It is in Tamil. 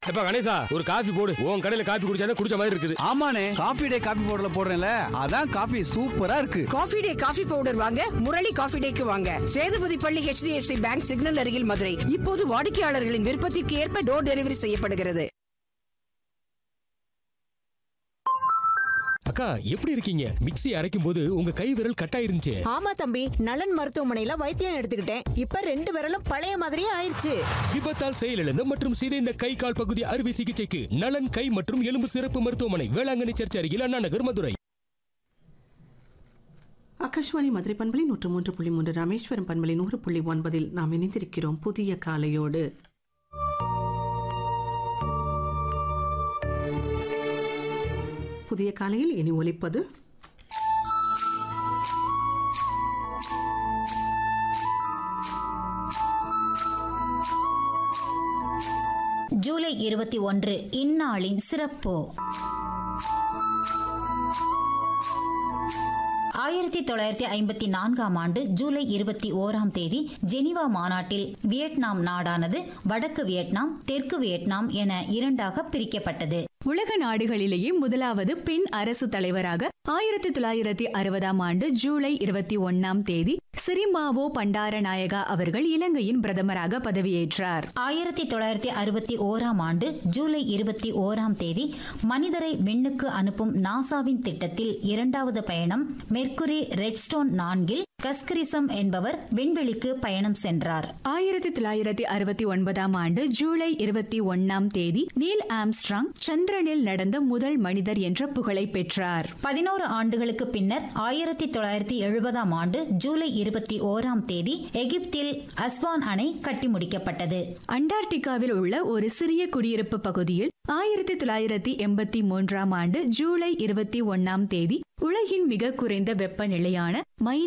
எப்ப கணேசா ஒரு காஃபி போடு உன் கடையில காஃபி குடிச்சாதான் குடிச்ச மாதிரி இருக்குது ஆமாண்ணே காபி டே காபி பவுடர்ல போடுறேன்ல அதான் காபி சூப்பரா இருக்கு காஃபி டே காஃபி பவுடர் வாங்க முரளி காஃபி டேக்கு வாங்க சேதுபதி பள்ளி HDFC பேங்க் சிக்னல் அருகில் மதுரை இப்போது வாடிக்கையாளர்களின் விருப்பத்திற்கு ஏற்ப டோர் டெலிவரி செய்யப்படுகிறது அக்கா எப்படி இருக்கீங்க மிக்ஸி அரைக்கும் போது உங்க கை விரல் கட்டாயிருந்துச்சு ஆமா தம்பி நலன் மருத்துவமனையில வைத்தியம் எடுத்துக்கிட்டேன் இப்ப ரெண்டு விரலும் பழைய மாதிரியே ஆயிருச்சு விபத்தால் செயலிழந்த மற்றும் சிதைந்த கை கால் பகுதி அறுவை சிகிச்சைக்கு நலன் கை மற்றும் எலும்பு சிறப்பு மருத்துவமனை வேளாங்கண்ணி சர்ச் அருகில் அண்ணா நகர் மதுரை ஆகாஷ்வாணி மதுரை பண்பலை நூற்று மூன்று புள்ளி மூன்று ராமேஸ்வரம் பண்பலை நூறு புள்ளி ஒன்பதில் நாம் இணைந்திருக்கிறோம் புதிய காலையோடு புதிய காலையில் இனி ஒலிப்பது ஜூலை இருபத்தி ஒன்று இந்நாளின் சிறப்பு ஆயிரத்தி தொள்ளாயிரத்தி ஐம்பத்தி நான்காம் ஆண்டு ஜூலை இருபத்தி ஓராம் தேதி ஜெனீவா மாநாட்டில் வியட்நாம் நாடானது வடக்கு வியட்நாம் தெற்கு வியட்நாம் என இரண்டாக பிரிக்கப்பட்டது உலக நாடுகளிலேயே முதலாவது பெண் அரசு தலைவராக ஆயிரத்தி தொள்ளாயிரத்தி அறுபதாம் ஆண்டு ஜூலை இருபத்தி ஒன்னாம் தேதி சிறிமாவோ பண்டாரநாயகா அவர்கள் இலங்கையின் பிரதமராக பதவியேற்றார் ஆயிரத்தி தொள்ளாயிரத்தி அறுபத்தி ஓராம் ஆண்டு ஜூலை இருபத்தி ஓராம் தேதி மனிதரை விண்ணுக்கு அனுப்பும் நாசாவின் திட்டத்தில் இரண்டாவது பயணம் மெர்க்குரி ரெட்ஸ்டோன் நான்கில் கஸ்கிரிசம் என்பவர் விண்வெளிக்கு பயணம் சென்றார் ஆயிரத்தி தொள்ளாயிரத்தி அறுபத்தி ஒன்பதாம் ஆண்டு ஜூலை இருபத்தி ஒன்னாம் தேதி நீல் ஆம்ஸ்ட்ராங் சந்திரனில் நடந்த முதல் மனிதர் என்ற புகழை பெற்றார் பதினோரு ஆண்டுகளுக்கு பின்னர் ஆயிரத்தி தொள்ளாயிரத்தி எழுபதாம் ஆண்டு ஜூலை இருபத்தி ஓராம் தேதி எகிப்தில் அஸ்வான் அணை கட்டி முடிக்கப்பட்டது அண்டார்டிகாவில் உள்ள ஒரு சிறிய குடியிருப்பு பகுதியில் ஆயிரத்தி தொள்ளாயிரத்தி எண்பத்தி மூன்றாம் ஆண்டு ஜூலை இருபத்தி ஒன்னாம் தேதி உலகின் மிக குறைந்த வெப்பநிலையான மைனஸ்